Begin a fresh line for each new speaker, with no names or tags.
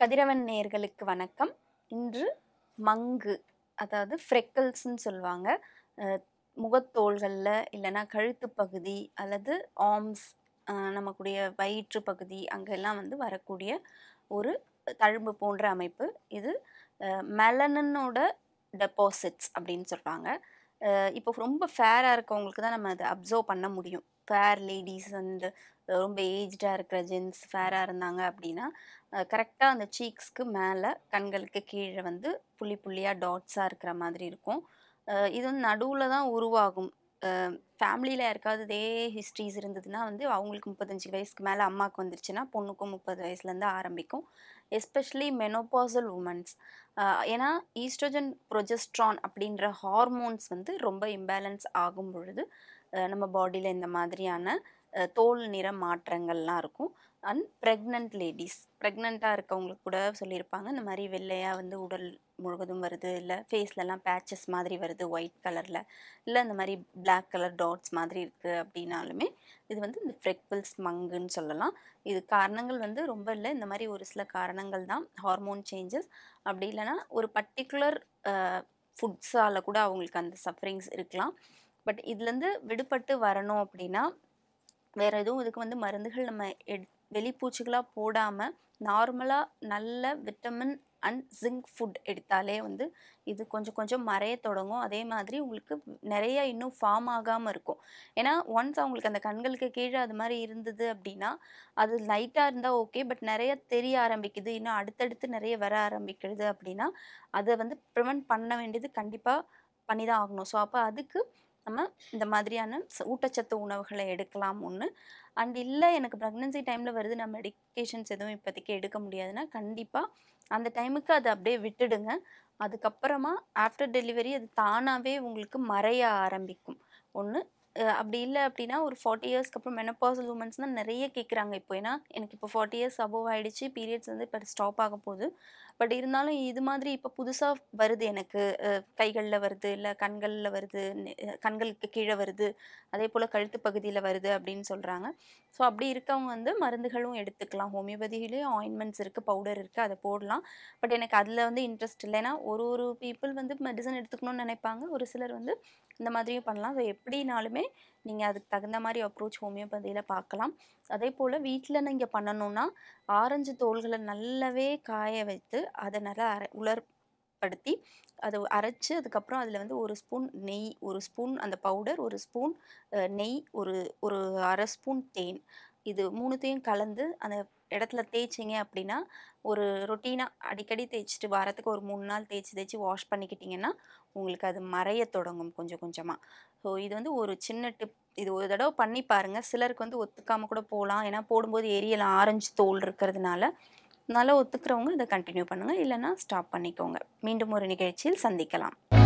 கதிரவன் நேயர்களுக்கு வணக்கம் இன்று மங்கு அதாவது ஃப்ரெக்கல்ஸ்ன்னு சொல்லுவாங்க அஹ், முகத்தோள்களில் இல்லைன்னா கழுத்து பகுதி அல்லது ஆர்ம்ஸ் நமக்குடைய வயிற்று பகுதி அங்கெல்லாம் வந்து வரக்கூடிய ஒரு தழும்பு போன்ற அமைப்பு இது மெலனனோட டெபாசிட்ஸ் அப்படின்னு சொல்கிறாங்க இப்போ ரொம்ப ஃபேராக இருக்கவங்களுக்கு தான் நம்ம அதை அப்சர்வ் பண்ண முடியும் ஃபேர் லேடிஸ் அண்ட் ரொம்ப ஏஜ்டாக இருக்கிற ஜென்ஸ் ஃபேராக இருந்தாங்க அப்படின்னா கரெக்டாக அந்த சீக்ஸ்க்கு மேலே கண்களுக்கு கீழே வந்து புள்ளி புள்ளியாக டாட்ஸாக இருக்கிற மாதிரி இருக்கும் அஹ் இது வந்து நடுவில் தான் உருவாகும் ஃபேமிலியில் யாருக்காவது இதே ஹிஸ்ட்ரிஸ் இருந்ததுன்னா வந்து அவங்களுக்கு முப்பத்தஞ்சு வயசுக்கு மேலே அம்மாவுக்கு வந்துருச்சுன்னா பொண்ணுக்கும் முப்பது வயசுலேருந்து ஆரம்பிக்கும் எஸ்பெஷலி மெனோபாசல் உமன்ஸ் ஏன்னா ஈஸ்ட்ரோஜன் ப்ரொஜெஸ்ட்ரான் அப்படின்ற ஹார்மோன்ஸ் வந்து ரொம்ப இம்பேலன்ஸ் ஆகும் பொழுது அஹ் நம்ம பாடியில் இந்த மாதிரியான அஹ் தோல் நிற மாற்றங்கள்லாம் இருக்கும் அண்ட் ப்ரெக்னென்ட் லேடிஸ் ப்ரெக்னெண்ட்டாக இருக்கவங்களுக்கு கூட சொல்லியிருப்பாங்க இந்த மாதிரி வெள்ளையாக வந்து உடல் முழுவதும் வருது இல்லை ஃபேஸ்லலாம் பேச்சஸ் மாதிரி வருது ஒயிட் கலரில் இல்லை இந்த மாதிரி Black கலர் டாட்ஸ் மாதிரி இருக்குது அப்படின்னாலுமே இது வந்து இந்த ஃப்ரெக்பிள்ஸ் மங்குன்னு சொல்லலாம் இது காரணங்கள் வந்து ரொம்ப இல்லை இந்த மாதிரி ஒரு சில காரணங்கள் தான் ஹார்மோன் சேஞ்சஸ் அப்படி இல்லைன்னா ஒரு பர்டிகுலர் ஃபுட்ஸால் கூட அவங்களுக்கு அந்த சஃபரிங்ஸ் இருக்கலாம் பட் இதுலேருந்து விடுபட்டு வரணும் அப்படின்னா வேறு எதுவும் இதுக்கு வந்து மருந்துகள் நம்ம எட் வெளிப்பூச்சிகளாக போடாமல் நார்மலாக நல்ல விட்டமின் அண்ட் ஜிங்க் ஃபுட் எடுத்தாலே வந்து இது கொஞ்சம் கொஞ்சம் மறைய தொடங்கும் அதே மாதிரி உங்களுக்கு நிறைய இன்னும் ஃபார்ம் ஆகாமல் இருக்கும் ஏன்னா ஒன்ஸ் அவங்களுக்கு அந்த கண்களுக்கு கீழே அது மாதிரி இருந்தது அப்படின்னா அது லைட்டாக இருந்தால் ஓகே பட் நிறைய தெரிய ஆரம்பிக்குது இன்னும் அடுத்தடுத்து நிறைய வர ஆரம்பிக்கிறது அப்படின்னா அதை வந்து ப்ரிவெண்ட் பண்ண வேண்டியது கண்டிப்பாக பண்ணி தான் ஆகணும் ஸோ அப்போ அதுக்கு நம்ம இந்த மாதிரியான ச- ஊட்டச்சத்து உணவுகளை எடுக்கலாம் ஒன்று அண்ட் இல்லை எனக்கு ப்ரெக்னென்சி டைமில் வருது நான் மெடிக்கேஷன்ஸ் எதுவும் இப்போதைக்கு எடுக்க முடியாதுன்னா கண்டிப்பாக அந்த டைமுக்கு அதை அப்படியே விட்டுடுங்க அதுக்கப்புறமா ஆஃப்டர் டெலிவரி அது தானாகவே உங்களுக்கு மறைய ஆரம்பிக்கும் ஒன்று அப்படி இல்லை அப்படின்னா ஒரு ஃபார்ட்டி இயர்ஸ்க்கு அப்புறம் மெனப்பாசல் உமன்ஸ் தான் நிறைய கேட்குறாங்க இப்போ ஏன்னா எனக்கு இப்போ ஃபார்ட்டி இயர்ஸ் அபோவ் ஆயிடுச்சு பீரியட்ஸ் வந்து இப்போ ஸ்டாப் ஆக போகுது பட் இருந்தாலும் இது மாதிரி இப்போ புதுசாக வருது எனக்கு கைகளில் வருது இல்லை கண்களில் வருது நெ- அஹ் கண்களுக்கு கீழே வருது அதே போல் கழுத்து பகுதியில் வருது அப்படின்னு சொல்கிறாங்க ஸோ அப்படி இருக்கவங்க வந்து மருந்துகளும் எடுத்துக்கலாம் ஹோமியோபதியிலேயும் ஆயின்மெண்ட்ஸ் இருக்குது பவுடர் இருக்குது அதை போடலாம் பட் எனக்கு அதில் வந்து இன்ட்ரெஸ்ட் இல்லைன்னா ஒரு ஒரு பீப்புள் வந்து மெடிசன் எடுத்துக்கணும்னு நினைப்பாங்க ஒரு சிலர் வந்து இந்த மாதிரியும் பண்ணலாம் ஸோ எப்படினாலுமே நீங்கள் அதுக்கு தகுந்த மாதிரி அப்ரோச் ஹோமியோபதியில் பார்க்கலாம் அதே போல் வீட்டில் நீங்கள் பண்ணணும்னா ஆரஞ்சு தோல்களை நல்லாவே காய வைத்து அதை நல்லா அரை உலர்படுத்தி அதை அரைச்சு அதுக்கப்புறம் அதில் வந்து ஒரு ஸ்பூன் நெய் ஒரு ஸ்பூன் அந்த பவுடர் ஒரு ஸ்பூன் நெய் ஒரு ஒரு அரை ஸ்பூன் தேன் இது மூணுத்தையும் கலந்து அந்த இடத்துல தேய்ச்சிங்க அப்படின்னா ஒரு ரொட்டீனாக அடிக்கடி தேய்ச்சிட்டு வாரத்துக்கு ஒரு மூணு நாள் தேய்ச்சி தேய்ச்சி வாஷ் பண்ணிக்கிட்டிங்கன்னா உங்களுக்கு அது மறைய தொடங்கும் கொஞ்சம் கொஞ்சமாக ஸோ இது வந்து ஒரு சின்ன டிப் இது ஒரு தடவை பண்ணி பாருங்கள் சிலருக்கு வந்து ஒத்துக்காமல் கூட போகலாம் ஏன்னா போடும்போது எரியலாம் ஆரஞ்சு தோல் இருக்கிறதுனால நல்லா ஒத்துக்கிறவங்க இதை கண்டினியூ பண்ணுங்கள் இல்லைன்னா ஸ்டாப் பண்ணிக்கோங்க மீண்டும் ஒரு நிகழ்ச்சியில் சந்திக்கலாம்